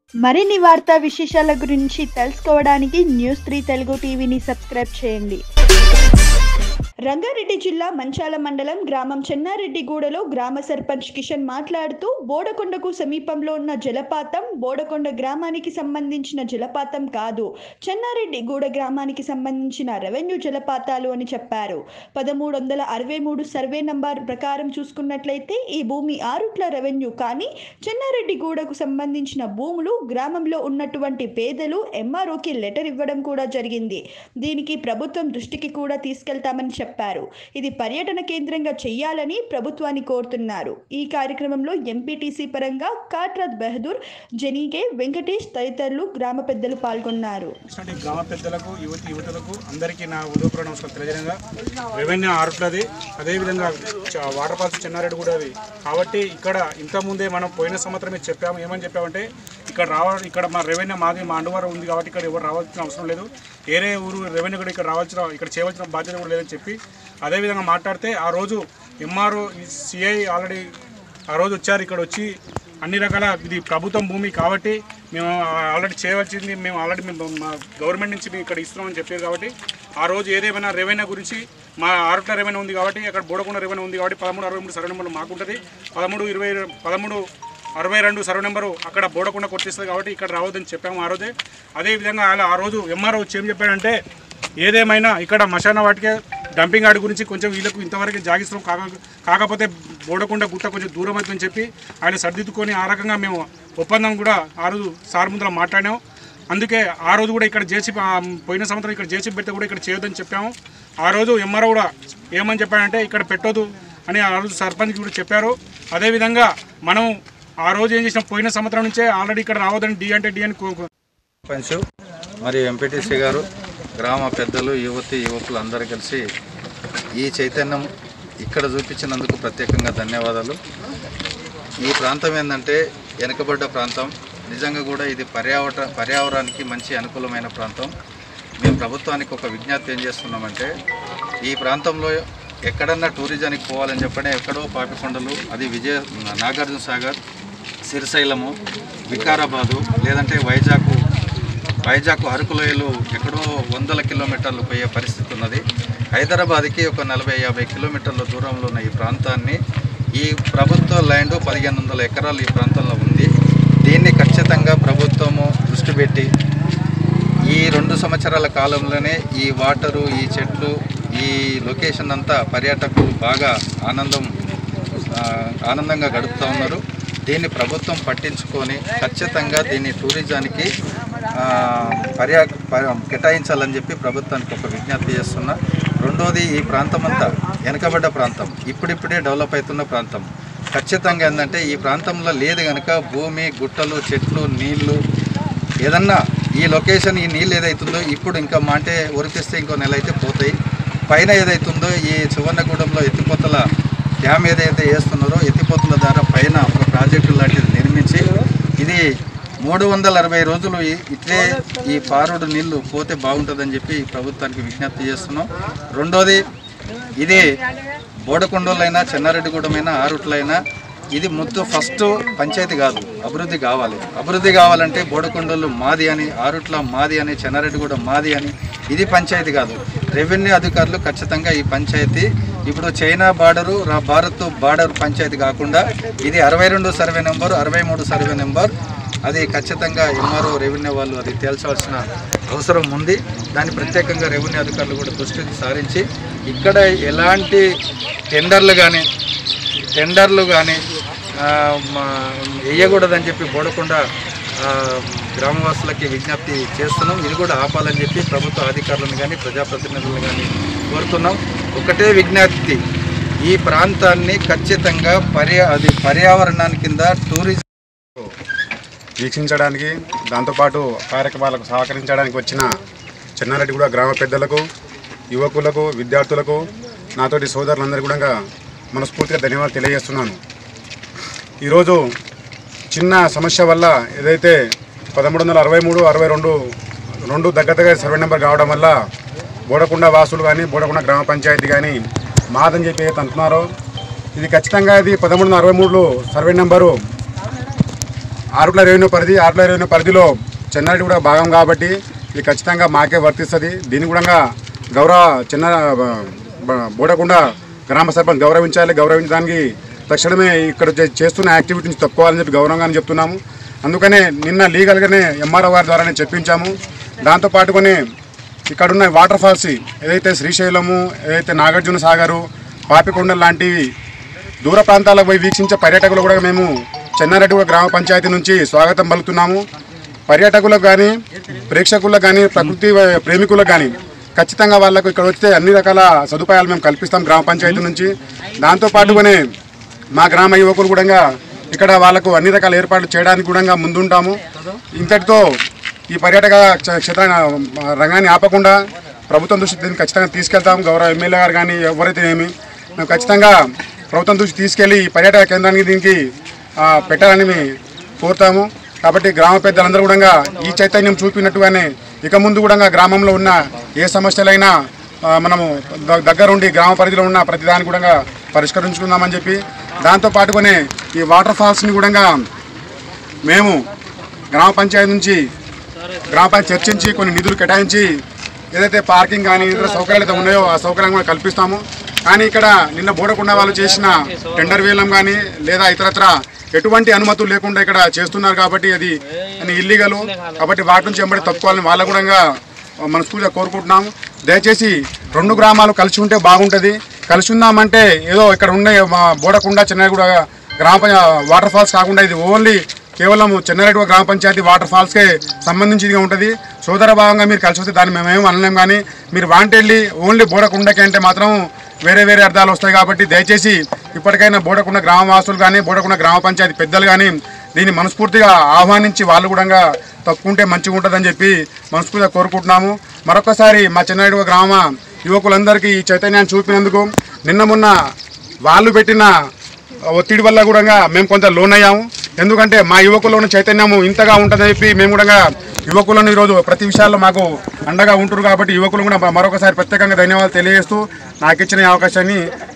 మరిన్ని వార్తా విశేషాల గురించి తెలుసుకోవడానికి న్యూస్ త్రీ తెలుగు టీవీని సబ్స్క్రైబ్ చేయండి రంగారెడ్డి జిల్లా మంచాల మండలం గ్రామం చెన్నారెడ్డిగూడలో గ్రామ సర్పంచ్ కిషన్ మాట్లాడుతూ బోడకొండకు సమీపంలో ఉన్న జలపాతం బోడకొండ గ్రామానికి సంబంధించిన జలపాతం కాదు చెన్నారెడ్డిగూడ గ్రామానికి సంబంధించిన రెవెన్యూ జలపాతాలు అని చెప్పారు పదమూడు వందల అరవై మూడు సర్వే నంబర్ ప్రకారం చూసుకున్నట్లయితే ఈ భూమి ఆరుట్ల రెవెన్యూ కానీ చెన్నారెడ్డిగూడకు సంబంధించిన భూములు గ్రామంలో ఉన్నటువంటి పేదలు ఎంఆర్ఓకి లెటర్ ఇవ్వడం కూడా జరిగింది దీనికి ప్రభుత్వం దృష్టికి కూడా తీసుకెళ్తామని చెప్పారు ఇది పర్యటన కేంద్రంగా చేయాలని ప్రభుత్వాన్ని కోరుతున్నారు ఈ కార్యక్రమంలో ఎంపీటీసీ పరంగా కాట్రాత్ బెహదూర్ జనీకే వెంకటేష్ తదితరులు గ్రామ పెద్దలు పాల్గొన్నారు ఇటువంటి గ్రామ పెద్దలకు యువతి యువతులకు అందరికీ నా ఉదయపూర్వ నమస్కారం తెలియజేయంగా రెవెన్యూ ఆరుట్లది అదేవిధంగా చ- వాటర్ ఫాల్స్ చెన్నారెడ్డి కూడా అది కాబట్టి ఇక్కడ ఇంతకుముందే మనం పోయిన సంవత్సరమే చెప్పాము ఏమని చెప్పామంటే ఇక్కడ రావ ఇక్కడ మా రెవెన్యూ మాది మా అండువారం ఉంది కాబట్టి ఇక్కడ ఎవరు రావాల్సిన అవసరం లేదు వేరే ఊరు రెవెన్యూ కూడా ఇక్కడ రావాల్సిన ఇక్కడ చేయవలసిన బాధ్యత కూడా లేదని చెప్పి అదేవిధంగా మాట్లాడితే ఆ రోజు ఎంఆర్ఓ సిఐ ఆల్రెడీ ఆ రోజు వచ్చారు ఇక్కడ వచ్చి అన్ని రకాల ఇది ప్రభుత్వం భూమి కాబట్టి మేము ఆల్రెడీ చేయవలసింది మేము ఆల్రెడీ మేము మా గవర్నమెంట్ నుంచి మేము ఇక్కడ ఇస్తున్నామని చెప్పారు కాబట్టి ఆ రోజు ఏదేమైనా రెవెన్యూ గురించి మా ఆరుట్ల రెవెన్యూ ఉంది కాబట్టి అక్కడ బోడకొండ రెవెన్యూ ఉంది కాబట్టి పదమూడు అరవై మూడు సర్వే నెంబర్లు మాకు ఉంటుంది పదమూడు ఇరవై పదమూడు అరవై రెండు సర్వే నెంబరు అక్కడ బోడకొండ కొట్టిస్తుంది కాబట్టి ఇక్కడ రావద్దని చెప్పాము ఆ రోజే అదేవిధంగా అలా ఆ రోజు ఎంఆర్ఓ వచ్చి ఏం చెప్పాడంటే ఏదేమైనా ఇక్కడ మశాన వాటికే డంపింగ్ యార్డ్ గురించి కొంచెం వీళ్ళకు ఇంతవరకు జాగిస్తున్నాం కాక కాకపోతే బోడకొండ గుట్ట కొంచెం దూరం అవుతుందని చెప్పి ఆయన సర్దిద్దుకొని ఆ రకంగా మేము ఒప్పందం కూడా ఆ రోజు సార్ ముందర మాట్లాడాం అందుకే ఆ రోజు కూడా ఇక్కడ జేసీ పోయిన సంవత్సరం ఇక్కడ జేసీ పెడితే కూడా ఇక్కడ చేయొద్దని చెప్పాము ఆ రోజు ఎంఆర్ఓ కూడా ఏమని చెప్పాడంటే ఇక్కడ పెట్టొద్దు అని ఆ రోజు సర్పంచ్ కూడా చెప్పారు అదేవిధంగా మనం ఆ రోజు ఏం చేసినాం పోయిన సంవత్సరం నుంచే ఆల్రెడీ ఇక్కడ రావద్దని డి అంటే డి అని కో- సర్పంచ్ మరియు ఎంపీటీసీ గారు గ్రామ పెద్దలు యువతి యువకులు అందరూ కలిసి ఈ చైతన్యం ఇక్కడ చూపించినందుకు ప్రత్యేకంగా ధన్యవాదాలు ఈ ప్రాంతం ఏంటంటే వెనుకబడ్డ ప్రాంతం నిజంగా కూడా ఇది పర్యావరణ పర్యావరణానికి మంచి అనుకూలమైన ప్రాంతం మేము ప్రభుత్వానికి ఒక విజ్ఞప్తి ఏం చేస్తున్నామంటే ఈ ప్రాంతంలో ఎక్కడన్నా టూరిజానికి పోవాలని చెప్పనే ఎక్కడో పాపికొండలు అది విజయ నాగార్జున సాగర్ శ్రీశైలము వికారాబాదు లేదంటే వైజాగ్ వైజాగ్ అరకులోయలు ఎక్కడో వందల కిలోమీటర్లు పోయే పరిస్థితి ఉన్నది హైదరాబాద్కి ఒక నలభై యాభై కిలోమీటర్ల దూరంలో ఉన్న ఈ ప్రాంతాన్ని ఈ ప్రభుత్వ ల్యాండ్ పదిహేను వందల ఎకరాలు ఈ ప్రాంతంలో ఉంది దీన్ని ఖచ్చితంగా ప్రభుత్వము దృష్టి పెట్టి ఈ రెండు సంవత్సరాల కాలంలోనే ఈ వాటరు ఈ చెట్లు ఈ లొకేషన్ అంతా పర్యాటకులు బాగా ఆనందం ఆ, ఆనందంగా గడుపుతూ ఉన్నారు దీన్ని ప్రభుత్వం పట్టించుకొని ఖచ్చితంగా దీన్ని టూరిజానికి ఆ, పర్యా ప- కేటాయించాలని చెప్పి ప్రభుత్వానికి ఒక విజ్ఞప్తి చేస్తున్నా రెండోది ఈ ప్రాంతం అంతా వెనకబడ్డ ప్రాంతం ఇప్పుడిప్పుడే డెవలప్ అవుతున్న ప్రాంతం ఖచ్చితంగా ఏంటంటే ఈ ప్రాంతంలో లేదు కనుక భూమి గుట్టలు చెట్లు నీళ్లు ఏదన్నా ఈ లొకేషన్ ఈ నీళ్ళు ఏదైతుందో ఇప్పుడు ఇంకా మాంటే ఒరిపిస్తే ఇంకో నెల అయితే పోతాయి పైన ఏదైతుందో ఈ సువర్ణగూడెంలో ఎత్తిపోతల డ్యామ్ ఏదైతే వేస్తున్నారో ఎత్తిపోతల ద్వారా పైన ఒక ప్రాజెక్టు లాంటిది నిర్మించి ఇది మూడు వందల అరవై రోజులు ఈ- ఇట్లే ఈ పారుడు నీళ్లు పోతే బాగుంటుందని చెప్పి ఈ ప్రభుత్వానికి విజ్ఞప్తి చేస్తున్నాం రెండోది ఇది బోడకొండలైనా చెన్నారెడ్డిగూడెమైనా ఆరుట్లైనా ఇది ముద్దు ఫస్ట్ పంచాయతీ కాదు అభివృద్ధి కావాలి అభివృద్ధి కావాలంటే బోడకొండలు మాది అని ఆరుట్ల మాది అని చెన్నారెడ్డిగూడ మాది అని ఇది పంచాయతీ కాదు రెవెన్యూ అధికారులు ఖచ్చితంగా ఈ పంచాయతీ ఇప్పుడు చైనా బార్డరు రా- భారత్ బార్డర్ పంచాయతీ కాకుండా ఇది అరవై రెండు సర్వే నెంబర్ అరవై మూడు సర్వే నెంబర్ అది ఖచ్చితంగా ఎంఆర్ఓ రెవెన్యూ వాళ్ళు అది తేల్చాల్సిన అవసరం ఉంది దాన్ని ప్రత్యేకంగా రెవెన్యూ అధికారులు కూడా దృష్టి సారించి ఇక్కడ ఎలాంటి టెండర్లు కానీ టెండర్లు కానీ వేయకూడదని చెప్పి బోడకొండ ఆ, గ్రామవాసులకి విజ్ఞప్తి చేస్తున్నాం ఇది కూడా ఆపాలని చెప్పి ప్రభుత్వ అధికారులను కానీ ప్రజాప్రతినిధులను కానీ కోరుతున్నాం ఒకటే విజ్ఞప్తి ఈ ప్రాంతాన్ని ఖచ్చితంగా పర్యా అది పర్యావరణాన్ని కింద టూరిజం వీక్షించడానికి దాంతోపాటు కార్యక్రమాలకు సహకరించడానికి వచ్చిన చెన్నారెడ్డిగూడ గ్రామ పెద్దలకు యువకులకు విద్యార్థులకు నాతోటి సోదరులందరూ కూడా మనస్ఫూర్తిగా ధన్యవాదాలు తెలియజేస్తున్నాను ఈరోజు చిన్న సమస్య వల్ల ఏదైతే పదమూడు వందల అరవై మూడు అరవై రెండు రెండు దగ్గర దగ్గర సర్వే నెంబర్ కావడం వల్ల బోడకొండ వాసులు కానీ బోడకొండ గ్రామ పంచాయతీ కానీ మాదని చెప్పి ఏదైతే అంటున్నారో ఇది ఖచ్చితంగా ఇది పదమూడు వందల అరవై మూడులో సర్వే నెంబరు ఆరుట్ల రెవెన్యూ పరిధి ఆరుట్ల రెవెన్యూ పరిధిలో చెన్నారెడ్డి కూడా భాగం కాబట్టి ఇది ఖచ్చితంగా మాకే వర్తిస్తుంది దీన్ని కూడా గౌరవ చిన్న బ- బోడకుండా గ్రామ సర్పంచ్ గౌరవించాలి గౌరవించడానికి తక్షణమే ఇక్కడ చే- చేస్తున్న యాక్టివిటీని తప్పుకోవాలని చెప్పి గౌరవంగానే చెప్తున్నాము అందుకనే నిన్న లీగల్గానే ఎంఆర్ఓ గారి ద్వారానే చెప్పించాము దాంతోపాటుగానే ఇక్కడున్న వాటర్ ఫాల్స్ ఏదైతే శ్రీశైలము ఏదైతే నాగార్జున సాగరు పాపికొండ లాంటివి దూర ప్రాంతాలకు పోయి వీక్షించే పర్యాటకులు కూడా మేము చెన్నారెడ్డి గ్రామ పంచాయతీ నుంచి స్వాగతం పలుకుతున్నాము పర్యాటకులకు కానీ ప్రేక్షకులకు కానీ ప్రకృతి ప్రేమికులకు కానీ ఖచ్చితంగా వాళ్ళకు ఇక్కడ వస్తే అన్ని రకాల సదుపాయాలు మేము కల్పిస్తాం గ్రామ పంచాయతీ నుంచి దాంతోపాటుగానే మా గ్రామ యువకులు కూడా ఇక్కడ వాళ్ళకు అన్ని రకాల ఏర్పాట్లు చేయడానికి కూడా ముందుంటాము ఇంతటితో ఈ పర్యాటక క్ష- క్షేత్ర రంగాన్ని ఆపకుండా ప్రభుత్వం దృష్టి దీన్ని ఖచ్చితంగా తీసుకెళ్తాం గౌరవ ఎమ్మెల్యే గారు కానీ ఎవరైతే ఏమి మేము ఖచ్చితంగా ప్రభుత్వం దృష్టి తీసుకెళ్లి ఈ పర్యాటక కేంద్రానికి దీనికి ఆ, పెట్టాలని మేము కోరుతాము కాబట్టి గ్రామ పెద్దలందరూ కూడా ఈ చైతన్యం చూపినట్టుగానే ఇక ముందు కూడా గ్రామంలో ఉన్న ఏ సమస్యలైనా ఆ, మనము ద- దగ్గరుండి గ్రామ పరిధిలో ఉన్న ప్రతిదాన్ని కూడా పరిష్కరించుకుందామని చెప్పి దాంతో పాటుగానే ఈ వాటర్ ఫాల్స్ని కూడా మేము గ్రామ పంచాయతీ నుంచి గ్రామ పంచాయతీ చర్చించి కొన్ని నిధులు కేటాయించి ఏదైతే పార్కింగ్ కానీ ఇతర సౌకర్యాలు అయితే ఉన్నాయో ఆ సౌకర్యం కూడా కల్పిస్తాము కానీ ఇక్కడ నిన్న బోడకొండ వాళ్ళు చేసిన టెండర్ వేలం కానీ లేదా ఇతరత్ర ఎటువంటి అనుమతులు లేకుండా ఇక్కడ చేస్తున్నారు కాబట్టి అది ఇల్లీగల్ కాబట్టి వాటి నుంచి ఎంబడి తప్పుకోవాలని వాళ్ళ కూడా మనస్ఫూర్తిగా కోరుకుంటున్నాము దయచేసి రెండు గ్రామాలు కలిసి ఉంటే బాగుంటుంది కలిసి ఉందామంటే ఏదో ఇక్కడ ఉన్న మా బోడకుండ చెన్నైగూడ గ్రామ పంచ- వాటర్ ఫాల్స్ కాకుండా ఇది ఓన్లీ కేవలం చెన్నారెడ్డి గ్రామ పంచాయతీ వాటర్ ఫాల్స్కే సంబంధించిదిగా ఉంటుంది సోదర భాగంగా మీరు కలిసి వస్తే దాన్ని మేమేం అనలేం కానీ మీరు వాంటెళ్ళి ఓన్లీ బోడకుండకి అంటే మాత్రం వేరే వేరే అర్థాలు వస్తాయి కాబట్టి దయచేసి ఇప్పటికైనా బోడకుండ గ్రామవాసులు కానీ బోడకుండ గ్రామ పంచాయతీ పెద్దలు కానీ దీన్ని మనస్ఫూర్తిగా ఆహ్వానించి వాళ్ళు కూడా తప్పుకుంటే మంచిగా ఉంటుందని చెప్పి మనస్ఫూర్తిగా కోరుకుంటున్నాము మరొకసారి మా చెన్నారెడ్డి గ్రామ యువకులందరికీ ఈ చైతన్యాన్ని చూపినందుకు నిన్న మొన్న వాళ్ళు పెట్టిన ఒత్తిడి వల్ల కూడా మేము కొంత లోన్ అయ్యాము ఎందుకంటే మా యువకుల్లో ఉన్న చైతన్యము ఇంతగా ఉంటుందని చెప్పి మేము కూడా యువకులను ఈరోజు ప్రతి విషయాల్లో మాకు అండగా ఉంటారు కాబట్టి యువకులు కూడా మరొకసారి ప్రత్యేకంగా ధన్యవాదాలు తెలియజేస్తూ నాకు ఇచ్చిన ఈ అవకాశాన్ని